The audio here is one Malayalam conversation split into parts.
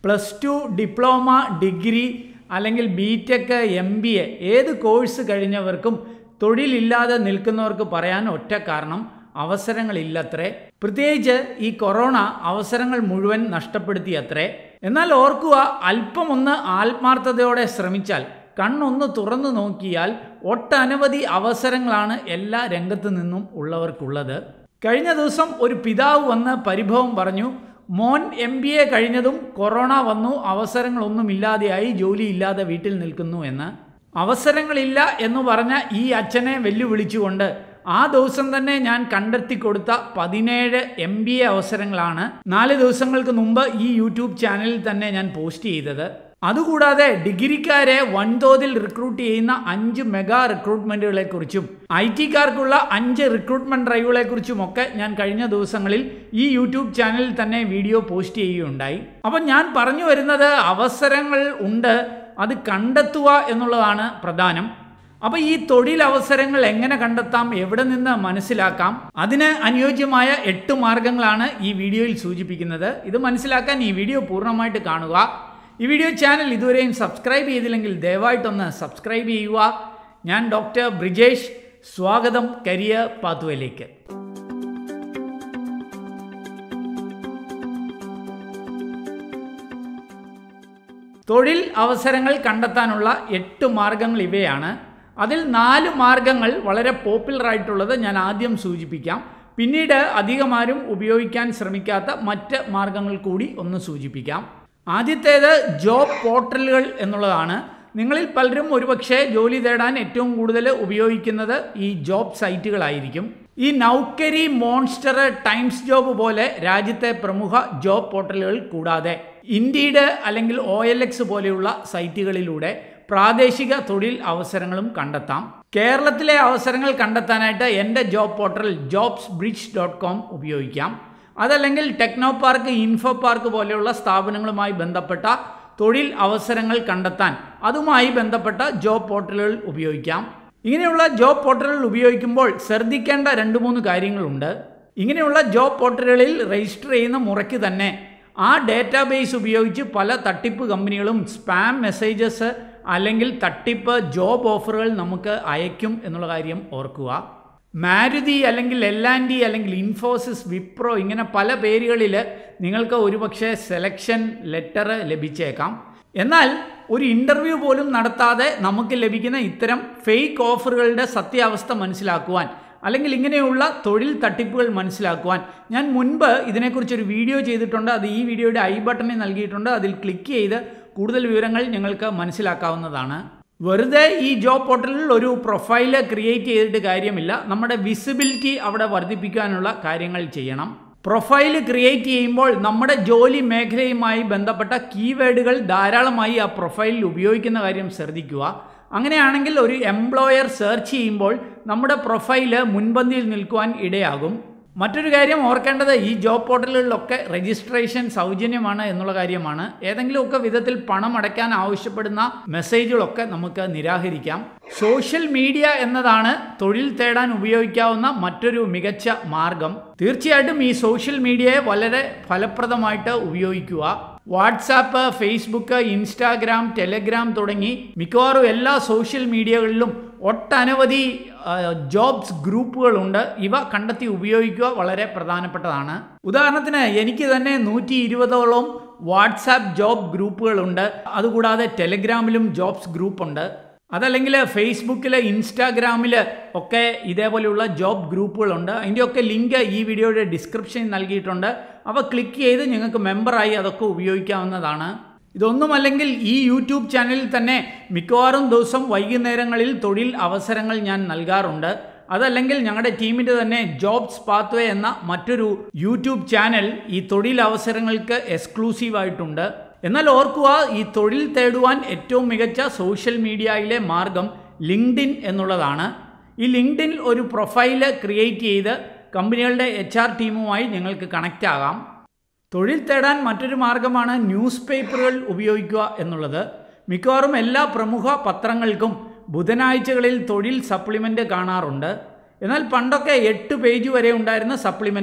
പ്ലസ് ടു ഡിപ്ലോമ ഡിഗ്രി അല്ലെങ്കിൽ B tech M B A ഏത് കോഴ്സ് കഴിഞ്ഞവർക്കും തൊഴിലില്ലാതെ നിൽക്കുന്നവർക്ക് പറയാൻ ഒറ്റ കാരണം അവസരങ്ങളില്ലത്രേ പ്രത്യേകിച്ച് ഈ കൊറോണ അവസരങ്ങൾ മുഴുവൻ നടപ്പെടുത്തിയത്രേ എന്നാൽ ഓർക്കുക അല്പമൊന്ന് ആത്മാർത്ഥതയോടെ ശ്രമിച്ചാൽ കണ്ണൊന്ന് തുറന്നു നോക്കിയാൽ ഒട്ടനവധി അവസരങ്ങളാണ് എല്ലാ രംഗത്തു നിന്നും ഉള്ളവർക്കുള്ളത് കഴിഞ്ഞ ദിവസം ഒരു പിതാവ് വന്ന് പരിഭവം പറഞ്ഞു മോൻ എം ബി എ കഴിഞ്ഞതും കൊറോണ വന്നു അവസരങ്ങളൊന്നുമില്ലാതെയായി ജോലിയില്ലാതെ വീട്ടിൽ നിൽക്കുന്നു എന്ന് അവസരങ്ങളില്ല എന്ന് പറഞ്ഞ ഈ അച്ഛനെ വെല്ലുവിളിച്ചുകൊണ്ട് ആ ദിവസം തന്നെ ഞാൻ കണ്ടെത്തി കൊടുത്ത പതിനേഴ് എം ബി എ അവസരങ്ങളാണ് നാല് ദിവസങ്ങൾക്ക് മുമ്പ് ഈ യൂട്യൂബ് ചാനലിൽ തന്നെ ഞാൻ പോസ്റ്റ് ചെയ്തത് അതുകൂടാതെ ഡിഗ്രിക്കാരെ വൻതോതിൽ റിക്രൂട്ട് ചെയ്യുന്ന അഞ്ച് മെഗാ റിക്രൂട്ട്മെന്റുകളെ കുറിച്ചും ഐ ടിക്കാർക്കുള്ള അഞ്ച് റിക്രൂട്ട്മെന്റ് ഡ്രൈവുകളെ കുറിച്ചും ഒക്കെ ഞാൻ കഴിഞ്ഞ ദിവസങ്ങളിൽ ഈ യൂട്യൂബ് ചാനലിൽ തന്നെ വീഡിയോ പോസ്റ്റ് ചെയ്യുകയുണ്ടായി അപ്പം ഞാൻ പറഞ്ഞു വരുന്നത് അവസരങ്ങൾ ഉണ്ട് അത് കണ്ടെത്തുക എന്നുള്ളതാണ് പ്രധാനം അപ്പോൾ ഈ തൊഴിലവസരങ്ങൾ എങ്ങനെ കണ്ടെത്താം എവിടെ നിന്ന് മനസ്സിലാക്കാം അതിന് അനുയോജ്യമായ എട്ട് മാർഗങ്ങളാണ് ഈ വീഡിയോയിൽ സൂചിപ്പിക്കുന്നത് ഇത് മനസ്സിലാക്കാൻ ഈ വീഡിയോ പൂർണ്ണമായിട്ട് കാണുക ഈ വീഡിയോ ചാനൽ ഇതുവരെയും സബ്സ്ക്രൈബ് ചെയ്തില്ലെങ്കിൽ ദയവായിട്ടൊന്ന് സബ്സ്ക്രൈബ് ചെയ്യുക ഞാൻ ഡോക്ടർ ബ്രിജേഷ് സ്വാഗതം കരിയർ പാത്വയിലേക്ക് തൊഴിൽ അവസരങ്ങൾ കണ്ടെത്താനുള്ള എട്ട് മാർഗങ്ങൾ ഇവയാണ് അതിൽ നാല് മാർഗങ്ങൾ വളരെ പോപ്പുലർ ആയിട്ടുള്ളത് ഞാൻ ആദ്യം സൂചിപ്പിക്കാം പിന്നീട് അധികമാരും ഉപയോഗിക്കാൻ ശ്രമിക്കാത്ത മറ്റ് മാർഗങ്ങൾ കൂടി ഒന്ന് സൂചിപ്പിക്കാം ആദ്യത്തേത് ജോബ് പോർട്ടലുകൾ എന്നുള്ളതാണ് നിങ്ങളിൽ പലരും ഒരുപക്ഷെ ജോലി തേടാൻ ഏറ്റവും കൂടുതൽ ഉപയോഗിക്കുന്നത് ഈ ജോബ് സൈറ്റുകളായിരിക്കും ഈ നൗക്കരി മോൺസ്റ്റർ ടൈംസ് ജോബ് പോലെ രാജ്യത്തെ പ്രമുഖ ജോബ് പോർട്ടലുകൾ കൂടാതെ ഇൻഡീഡ് അല്ലെങ്കിൽ ഒ എൽ എക്സ് പോലെയുള്ള സൈറ്റുകളിലൂടെ പ്രാദേശിക തൊഴിൽ അവസരങ്ങളും കണ്ടെത്താം കേരളത്തിലെ അവസരങ്ങൾ കണ്ടെത്താനായിട്ട് എൻ്റെ job portal jobs bridge dot com ഉപയോഗിക്കാം അതല്ലെങ്കിൽ ടെക്നോ പാർക്ക് ഇൻഫോ പാർക്ക് പോലെയുള്ള സ്ഥാപനങ്ങളുമായി ബന്ധപ്പെട്ട തൊഴിൽ അവസരങ്ങൾ കണ്ടെത്താൻ അതുമായി ബന്ധപ്പെട്ട ജോബ് പോർട്ടലുകൾ ഉപയോഗിക്കാം ഇങ്ങനെയുള്ള ജോബ് പോർട്ടലുകൾ ഉപയോഗിക്കുമ്പോൾ ശ്രദ്ധിക്കേണ്ട രണ്ട് മൂന്ന് കാര്യങ്ങളുണ്ട് ഇങ്ങനെയുള്ള ജോബ് പോർട്ടലുകളിൽ രജിസ്റ്റർ ചെയ്യുന്ന മുറയ്ക്ക് തന്നെ ആ ഡേറ്റാബേസ് ഉപയോഗിച്ച് പല തട്ടിപ്പ് കമ്പനികളും സ്പാം മെസ്സേജസ് അല്ലെങ്കിൽ തട്ടിപ്പ് ജോബ് ഓഫറുകൾ നമുക്ക് അയക്കും എന്നുള്ള കാര്യം ഓർക്കുക മാരുതി അല്ലെങ്കിൽ എൽ ആൻഡ് ഡി അല്ലെങ്കിൽ ഇൻഫോസിസ് വിപ്രോ ഇങ്ങനെ പല പേരുകളിൽ നിങ്ങൾക്ക് ഒരുപക്ഷെ സെലക്ഷൻ ലെറ്റർ ലഭിച്ചേക്കാം എന്നാൽ ഒരു ഇൻ്റർവ്യൂ പോലും നടത്താതെ നമുക്ക് ലഭിക്കുന്ന ഇത്തരം ഫേക്ക് ഓഫറുകളുടെ സത്യാവസ്ഥ മനസ്സിലാക്കുവാൻ അല്ലെങ്കിൽ ഇങ്ങനെയുള്ള തൊഴിൽ തട്ടിപ്പുകൾ മനസ്സിലാക്കുവാൻ ഞാൻ മുൻപ് ഇതിനെക്കുറിച്ചൊരു വീഡിയോ ചെയ്തിട്ടുണ്ട് അത് ഈ വീഡിയോയുടെ ഐ ബട്ടണിൽ നൽകിയിട്ടുണ്ട് അതിൽ ക്ലിക്ക് ചെയ്ത് കൂടുതൽ വിവരങ്ങൾ ഞങ്ങൾക്ക് മനസ്സിലാക്കാവുന്നതാണ് വെറുതെ ഈ ജോബ് പോർട്ടലിൽ ഒരു പ്രൊഫൈല് ക്രിയേറ്റ് ചെയ്തിട്ട് കാര്യമില്ല നമ്മുടെ വിസിബിലിറ്റി അവിടെ വർദ്ധിപ്പിക്കാനുള്ള കാര്യങ്ങൾ ചെയ്യണം പ്രൊഫൈൽ ക്രിയേറ്റ് ചെയ്യുമ്പോൾ നമ്മുടെ ജോലി മേഖലയുമായി ബന്ധപ്പെട്ട കീവേഡുകൾ ധാരാളമായി ആ പ്രൊഫൈലിൽ ഉപയോഗിക്കുന്ന കാര്യം ശ്രദ്ധിക്കുക അങ്ങനെയാണെങ്കിൽ ഒരു എംപ്ലോയർ സെർച്ച് ചെയ്യുമ്പോൾ നമ്മുടെ പ്രൊഫൈല് മുൻപന്തിയിൽ നിൽക്കുവാൻ ഇടയാകും മറ്റൊരു കാര്യം ഓർക്കേണ്ടത് ഈ ജോബ് പോർട്ടലുകളിലൊക്കെ രജിസ്ട്രേഷൻ സൗജന്യമാണ് എന്നുള്ള കാര്യമാണ് ഏതെങ്കിലുമൊക്കെ വിധത്തിൽ പണം അടയ്ക്കാൻ ആവശ്യപ്പെടുന്ന മെസ്സേജുകളൊക്കെ നമുക്ക് നിരാകരിക്കാം സോഷ്യൽ മീഡിയ എന്നതാണ് തൊഴിൽ തേടാൻ ഉപയോഗിക്കാവുന്ന മറ്റൊരു മികച്ച മാർഗം തീർച്ചയായിട്ടും ഈ സോഷ്യൽ മീഡിയയെ വളരെ ഫലപ്രദമായിട്ട് ഉപയോഗിക്കുക വാട്സാപ്പ് ഫേസ്ബുക്ക് ഇൻസ്റ്റാഗ്രാം ടെലഗ്രാം തുടങ്ങി മിക്കവാറും എല്ലാ സോഷ്യൽ മീഡിയകളിലും ഒട്ടനവധി ജോബ്സ് ഗ്രൂപ്പുകളുണ്ട് ഇവ കണ്ടെത്തി ഉപയോഗിക്കുക വളരെ പ്രധാനപ്പെട്ടതാണ് ഉദാഹരണത്തിന് എനിക്ക് തന്നെ നൂറ്റി ഇരുപതോളം വാട്സാപ്പ് ജോബ് ഗ്രൂപ്പുകളുണ്ട് അതുകൂടാതെ ടെലഗ്രാമിലും ജോബ്സ് ഗ്രൂപ്പുണ്ട് അതല്ലെങ്കിൽ ഫേസ്ബുക്കിൽ ഇൻസ്റ്റാഗ്രാമിൽ ഒക്കെ ഇതേപോലെയുള്ള ജോബ് ഗ്രൂപ്പുകളുണ്ട് അതിൻ്റെയൊക്കെ ലിങ്ക് ഈ വീഡിയോയുടെ ഡിസ്ക്രിപ്ഷനിൽ നൽകിയിട്ടുണ്ട് അവ ക്ലിക്ക് ചെയ്ത് നിങ്ങൾക്ക് മെമ്പറായി അതൊക്കെ ഉപയോഗിക്കാവുന്നതാണ് ഇതൊന്നുമല്ലെങ്കിൽ ഈ യൂട്യൂബ് ചാനലിൽ തന്നെ മിക്കവാറും ദിവസം വൈകുന്നേരങ്ങളിൽ തൊഴിൽ അവസരങ്ങൾ ഞാൻ നൽകാറുണ്ട് അതല്ലെങ്കിൽ ഞങ്ങളുടെ ടീമിൻ്റെ തന്നെ ജോബ്സ് പാത്വേ എന്ന മറ്റൊരു യൂട്യൂബ് ചാനൽ ഈ തൊഴിൽ അവസരങ്ങൾക്ക് എക്സ്ക്ലൂസീവായിട്ടുണ്ട് എന്നാൽ ഓർക്കുക ഈ തൊഴിൽ തേടുവാൻ ഏറ്റവും മികച്ച സോഷ്യൽ മീഡിയയിലെ മാർഗം ലിങ്ക്ഡിൻ എന്നുള്ളതാണ് ഈ ലിങ്ക്ഡിൻ ഒരു പ്രൊഫൈല് ക്രിയേറ്റ് ചെയ്ത് കമ്പനികളുടെ എച്ച് ആർ ടീമുമായി നിങ്ങൾക്ക് കണക്റ്റ് ആകാം തൊഴിൽ തേടാൻ മറ്റൊരു മാർഗമാണ് ന്യൂസ് പേപ്പറുകൾ ഉപയോഗിക്കുക എന്നുള്ളത് മിക്കവാറും എല്ലാ പ്രമുഖ പത്രങ്ങൾക്കും ബുധനാഴ്ചകളിൽ തൊഴിൽ സപ്ലിമെൻ്റ് കാണാറുണ്ട് എന്നാൽ പണ്ടൊക്കെ എട്ട് പേജ് വരെ ഉണ്ടായിരുന്ന സപ്ലിമെൻ്റ്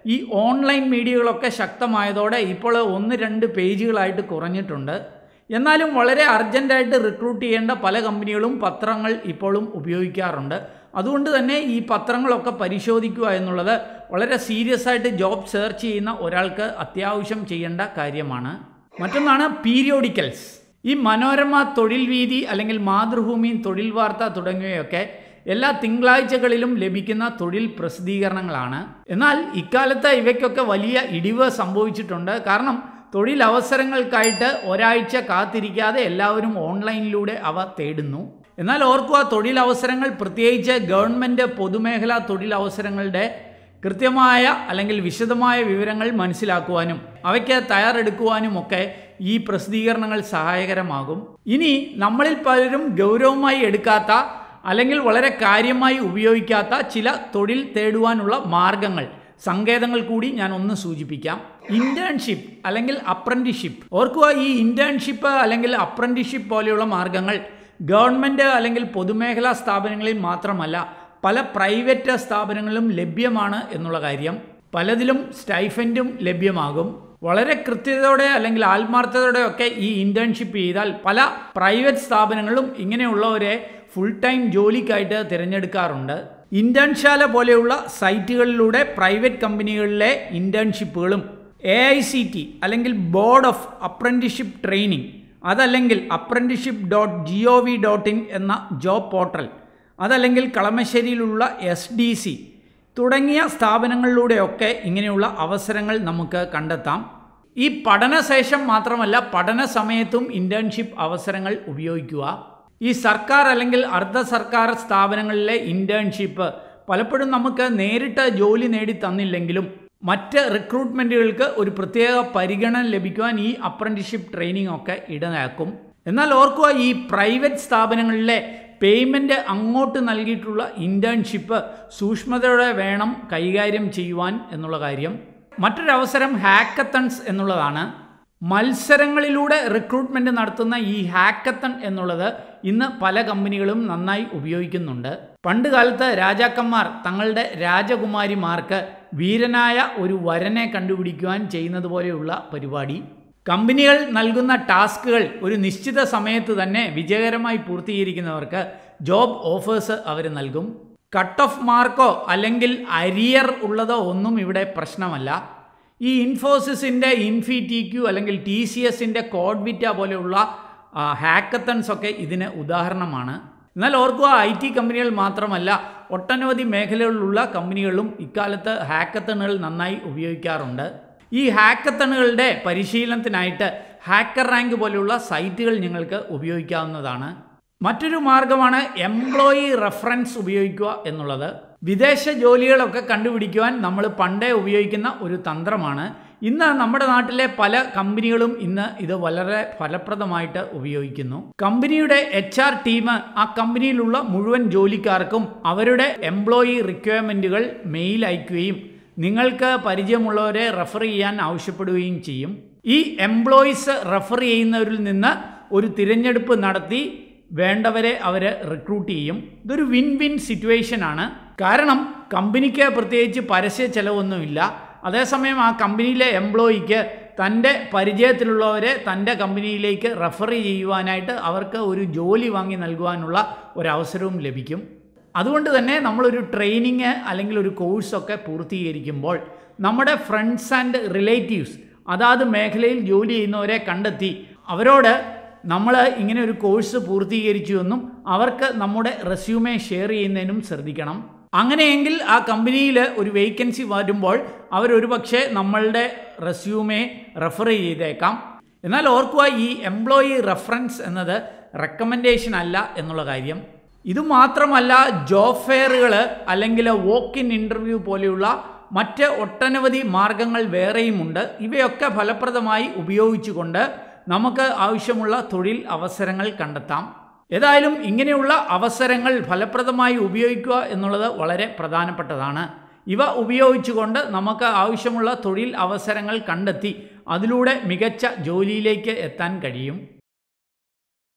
ഈ ഓൺലൈൻ മീഡിയകളൊക്കെ ശക്തമായതോടെ ഇപ്പോൾ ഒന്ന് രണ്ട് പേജുകളായിട്ട് കുറഞ്ഞിട്ടുണ്ട് എന്നാലും വളരെ അർജൻറ്റായിട്ട് റിക്രൂട്ട് ചെയ്യേണ്ട പല കമ്പനികളും പത്രങ്ങൾ ഇപ്പോഴും ഉപയോഗിക്കാറുണ്ട് അതുകൊണ്ട് തന്നെ ഈ പത്രങ്ങളൊക്കെ പരിശോധിക്കുക എന്നുള്ളത് വളരെ സീരിയസ് ആയിട്ട് ജോബ് സെർച്ച് ചെയ്യുന്ന ഒരാൾക്ക് അത്യാവശ്യം ചെയ്യേണ്ട കാര്യമാണ് മറ്റൊന്നാണ് പീരിയോഡിക്കൽസ് ഈ മനോരമ തൊഴിൽ വീതി അല്ലെങ്കിൽ മാതൃഭൂമി തൊഴിൽ വാർത്ത തുടങ്ങിയവയൊക്കെ എല്ലാ തിങ്കളാഴ്ചകളിലും ലഭിക്കുന്ന തൊഴിൽ പ്രസിദ്ധീകരണങ്ങളാണ് എന്നാൽ ഇക്കാലത്ത് ഇവയ്ക്കൊക്കെ വലിയ ഇടിവ് സംഭവിച്ചിട്ടുണ്ട് കാരണം തൊഴിൽ അവസരങ്ങൾക്കായിട്ട് ഒരാഴ്ച കാത്തിരിക്കാതെ എല്ലാവരും ഓൺലൈനിലൂടെ അവ തേടുന്നു എന്നാൽ ഓർക്കുക തൊഴിലവസരങ്ങൾ പ്രത്യേകിച്ച് ഗവൺമെൻറ് പൊതുമേഖലാ തൊഴിലവസരങ്ങളുടെ കൃത്യമായ അല്ലെങ്കിൽ വിശദമായ വിവരങ്ങൾ മനസ്സിലാക്കുവാനും അവയ്ക്ക് തയ്യാറെടുക്കുവാനുമൊക്കെ ഈ പ്രസിദ്ധീകരണങ്ങൾ സഹായകരമാകും ഇനി നമ്മളിൽ പലരും ഗൗരവമായി എടുക്കാത്ത അല്ലെങ്കിൽ വളരെ കാര്യമായി ഉപയോഗിക്കാത്ത ചില തൊഴിൽ തേടുവാനുള്ള മാർഗങ്ങൾ സങ്കേതങ്ങൾ കൂടി ഞാൻ ഒന്ന് സൂചിപ്പിക്കാം ഇന്റേൺഷിപ്പ് അല്ലെങ്കിൽ അപ്രന്റീഷിപ്പ് ഓർക്കുക ഈ ഇന്റേൺഷിപ്പ് അല്ലെങ്കിൽ അപ്രന്റീഷിപ്പ് പോലെയുള്ള മാർഗങ്ങൾ ഗവൺമെൻറ് അല്ലെങ്കിൽ പൊതുമേഖലാ സ്ഥാപനങ്ങളിൽ മാത്രമല്ല പല പ്രൈവറ്റ് സ്ഥാപനങ്ങളിലും ലഭ്യമാണ് എന്നുള്ള കാര്യം പലതിലും സ്റ്റൈഫൻറ്റും ലഭ്യമാകും വളരെ കൃത്യതയോടെ അല്ലെങ്കിൽ ആത്മാർത്ഥതയോടെ ഒക്കെ ഈ ഇന്റേൺഷിപ്പ് ചെയ്താൽ പല പ്രൈവറ്റ് സ്ഥാപനങ്ങളും ഇങ്ങനെയുള്ളവരെ ഫുൾ ടൈം ജോലിക്കായിട്ട് തിരഞ്ഞെടുക്കാറുണ്ട് ഇന്റേൺശാല പോലെയുള്ള സൈറ്റുകളിലൂടെ പ്രൈവറ്റ് കമ്പനികളിലെ ഇന്റേൺഷിപ്പുകളും എ ഐ സി ടി അല്ലെങ്കിൽ ബോർഡ് ഓഫ് അപ്രന്റീഷിപ്പ് ട്രെയിനിങ് അതല്ലെങ്കിൽ apprenticeship dot G O V dot in എന്ന ജോബ് പോർട്ടൽ അതല്ലെങ്കിൽ കളമശ്ശേരിയിലുള്ള എസ് ഡി സി തുടങ്ങിയ സ്ഥാപനങ്ങളിലൂടെയൊക്കെ ഇങ്ങനെയുള്ള അവസരങ്ങൾ നമുക്ക് കണ്ടെത്താം ഈ പഠനശേഷം മാത്രമല്ല പഠന സമയത്തും ഇന്റേൺഷിപ്പ് അവസരങ്ങൾ ഉപയോഗിക്കുക ഈ സർക്കാർ അല്ലെങ്കിൽ അർദ്ധ സർക്കാർ സ്ഥാപനങ്ങളിലെ ഇന്റേൺഷിപ്പ് പലപ്പോഴും നമുക്ക് നേരിട്ട് ജോലി നേടി തന്നില്ലെങ്കിലും മറ്റ് റിക്രൂട്ട്മെൻറ്റുകൾക്ക് ഒരു പ്രത്യേക പരിഗണന ലഭിക്കുവാൻ ഈ അപ്രന്റീഷിപ്പ് ട്രെയിനിങ് ഒക്കെ ഇടയാക്കും എന്നാൽ ഓർക്കുക ഈ പ്രൈവറ്റ് സ്ഥാപനങ്ങളിലെ പേയ്മെൻറ്റ് അങ്ങോട്ട് നൽകിയിട്ടുള്ള ഇൻറ്റേൺഷിപ്പ് സൂക്ഷ്മതയോടെ വേണം കൈകാര്യം ചെയ്യുവാൻ എന്നുള്ള കാര്യം മറ്റൊരവസരം ഹാക്കത്തൺസ് എന്നുള്ളതാണ് മത്സരങ്ങളിലൂടെ റിക്രൂട്ട്മെന്റ് നടത്തുന്ന ഈ ഹാക്കത്തൺ എന്നുള്ളത് ഇന്ന് പല കമ്പനികളും നന്നായി ഉപയോഗിക്കുന്നുണ്ട് പണ്ട് കാലത്ത് രാജാക്കന്മാർ തങ്ങളുടെ രാജകുമാരിമാർക്ക് വീരനായ ഒരു വരനെ കണ്ടുപിടിക്കുവാൻ ചെയ്യുന്നത് പോലെയുള്ള പരിപാടി കമ്പനികൾ നൽകുന്ന ടാസ്കുകൾ ഒരു നിശ്ചിത സമയത്ത് തന്നെ വിജയകരമായി പൂർത്തീകരിക്കുന്നവർക്ക് ജോബ് ഓഫേഴ്സ് അവർ നൽകും കട്ട് ഓഫ് മാർക്കോ അല്ലെങ്കിൽ അരിയർ ഉള്ളതോ ഒന്നും ഇവിടെ പ്രശ്നമല്ല ഈ ഇൻഫോസിസിൻ്റെ ഇൻഫി ടി ക്യു അല്ലെങ്കിൽ ടി സി എസിൻ്റെ കോഡ്വിറ്റ പോലെയുള്ള ഹാക്കത്തൺസ് ഒക്കെ ഇതിന് ഉദാഹരണമാണ് എന്നാൽ ഓർക്കുക ഐ ടി കമ്പനികൾ മാത്രമല്ല ഒട്ടനവധി മേഖലകളിലുള്ള കമ്പനികളും ഇക്കാലത്ത് ഹാക്കത്തണുകൾ നന്നായി ഉപയോഗിക്കാറുണ്ട് ഈ ഹാക്കത്തണുകളുടെ പരിശീലനത്തിനായിട്ട് ഹാക്കർ റാങ്ക് പോലെയുള്ള സൈറ്റുകൾ നിങ്ങൾക്ക് ഉപയോഗിക്കാവുന്നതാണ് മറ്റൊരു മാർഗമാണ് എംപ്ലോയി റെഫറൻസ് ഉപയോഗിക്കുക എന്നുള്ളത് വിദേശ ജോലികളൊക്കെ കണ്ടുപിടിക്കുവാൻ നമ്മൾ പണ്ടേ ഉപയോഗിക്കുന്ന ഒരു തന്ത്രമാണ് ഇന്ന് നമ്മുടെ നാട്ടിലെ പല കമ്പനികളും ഇന്ന് ഇത് വളരെ ഫലപ്രദമായിട്ട് ഉപയോഗിക്കുന്നു കമ്പനിയുടെ എച്ച് ആർ ടീം ആ കമ്പനിയിലുള്ള മുഴുവൻ ജോലിക്കാർക്കും അവരുടെ എംപ്ലോയി റിക്വയർമെൻറ്റുകൾ മെയിൽ അയക്കുകയും നിങ്ങൾക്ക് പരിചയമുള്ളവരെ റെഫർ ചെയ്യാൻ ആവശ്യപ്പെടുകയും ചെയ്യും ഈ എംപ്ലോയീസ് റെഫർ ചെയ്യുന്നവരിൽ നിന്ന് ഒരു തിരഞ്ഞെടുപ്പ് നടത്തി വേണ്ടവരെ അവർ റിക്രൂട്ട് ചെയ്യും ഇതൊരു വിൻ വിൻ സിറ്റുവേഷൻ ആണ് കാരണം കമ്പനിക്ക് പ്രത്യേകിച്ച് പരസ്യ ചെലവൊന്നുമില്ല അതേസമയം ആ കമ്പനിയിലെ എംപ്ലോയിക്ക് തൻ്റെ പരിചയത്തിലുള്ളവരെ തൻ്റെ കമ്പനിയിലേക്ക് റെഫർ ചെയ്യുവാനായിട്ട് അവർക്ക് ഒരു ജോലി വാങ്ങി നൽകുവാനുള്ള ഒരവസരവും ലഭിക്കും അതുകൊണ്ട് തന്നെ നമ്മളൊരു ട്രെയിനിങ് അല്ലെങ്കിൽ ഒരു കോഴ്സൊക്കെ പൂർത്തീകരിക്കുമ്പോൾ നമ്മുടെ ഫ്രണ്ട്സ് ആൻഡ് റിലേറ്റീവ്സ് അതാത് മേഖലയിൽ ജോലി ചെയ്യുന്നവരെ കണ്ടെത്തി അവരോട് നമ്മൾ ഇങ്ങനെ ഒരു കോഴ്സ് പൂർത്തീകരിച്ചു എന്നും അവർക്ക് നമ്മുടെ റെസ്യൂമെ ഷെയർ ചെയ്യുന്നതിനും ശ്രദ്ധിക്കണം അങ്ങനെയെങ്കിൽ ആ കമ്പനിയിൽ ഒരു വേക്കൻസി വരുമ്പോൾ അവരൊരു പക്ഷേ നമ്മളുടെ റെസ്യൂമെ റെഫർ ചെയ്തേക്കാം എന്നാൽ ഓർക്കുക ഈ എംപ്ലോയി റെഫറൻസ് എന്നത് റെക്കമെൻഡേഷൻ അല്ല എന്നുള്ള കാര്യം ഇത് മാത്രമല്ല ജോബ് ഫെയറുകൾ അല്ലെങ്കിൽ വോക്ക് ഇൻ ഇൻ്റർവ്യൂ പോലെയുള്ള മറ്റ് ഒട്ടനവധി മാർഗങ്ങൾ വേറെയുമുണ്ട് ഇവയൊക്കെ ഫലപ്രദമായി ഉപയോഗിച്ചുകൊണ്ട് നമുക്ക് ആവശ്യമുള്ള തൊഴിൽ അവസരങ്ങൾ കണ്ടെത്താം ഏതായാലും ഇങ്ങനെയുള്ള അവസരങ്ങൾ ഫലപ്രദമായി ഉപയോഗിക്കുക എന്നുള്ളത് വളരെ പ്രധാനപ്പെട്ടതാണ് ഇവ ഉപയോഗിച്ചുകൊണ്ട് നമുക്ക് ആവശ്യമുള്ള തൊഴിൽ അവസരങ്ങൾ കണ്ടെത്തി അതിലൂടെ മികച്ച ജോലിയിലേക്ക് എത്താൻ കഴിയും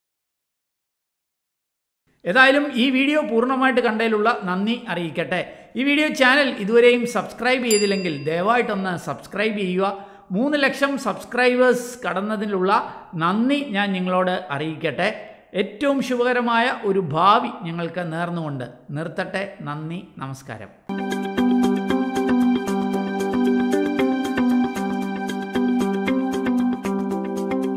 ഏതായാലും ഈ വീഡിയോ പൂർണ്ണമായിട്ട് കണ്ടതിലുള്ള നന്ദി അറിയിക്കട്ടെ ഈ വീഡിയോ ചാനൽ ഇതുവരെയും സബ്സ്ക്രൈബ് ചെയ്തില്ലെങ്കിൽ ദയവായിട്ടൊന്ന് സബ്സ്ക്രൈബ് ചെയ്യുക മൂന്ന് ലക്ഷം സബ്സ്ക്രൈബേഴ്സ് കടന്നതിലുള്ള നന്ദി ഞാൻ നിങ്ങളോട് അറിയിക്കട്ടെ ഏറ്റവും ശുഭകരമായ ഒരു ഭാവി ഞങ്ങൾക്ക് നേർന്നുകൊണ്ട് നിർത്തട്ടെ നന്ദി നമസ്കാരം